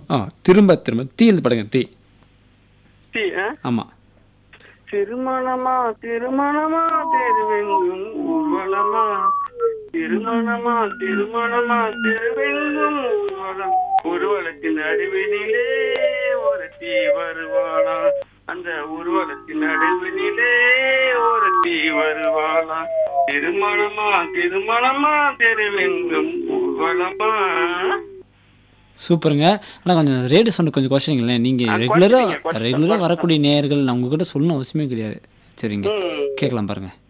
ஆ திரும்ப திரும்ப தீ எழுது படுங்க தீ சி ஆ? ஆமாம் திருமணமா திருமணமா திருவெங்கும் ஊர்வலமா திருமணமா திருமணமா திருவெங்கும் ஊர்வலம் ஊர்வலத்தின் நடுவினிலே ஒருத்தி வருவாளா அந்த ஊர்வலத்தின் நடுவினிலே ஒருத்தி வருவாளா திருமணமா திருமணமா திருவெங்கும் ஊர்வலமா சூப்பருங்க ஆனால் கொஞ்சம் ரேடியோ சவுண்ட் கொஞ்சம் குறைச்சிங்களேன் நீங்கள் ஆ, ரெகுலராக குறைச்சிட்டீங்க, குறைச்சிட்டேன், ரெகுலராக வரக்கூடிய நேயர்கள் நான் உங்ககிட்ட சொல்லணும் அவசியமே கிடையாது சரிங்க ம். கேட்கலாம் பாருங்கள்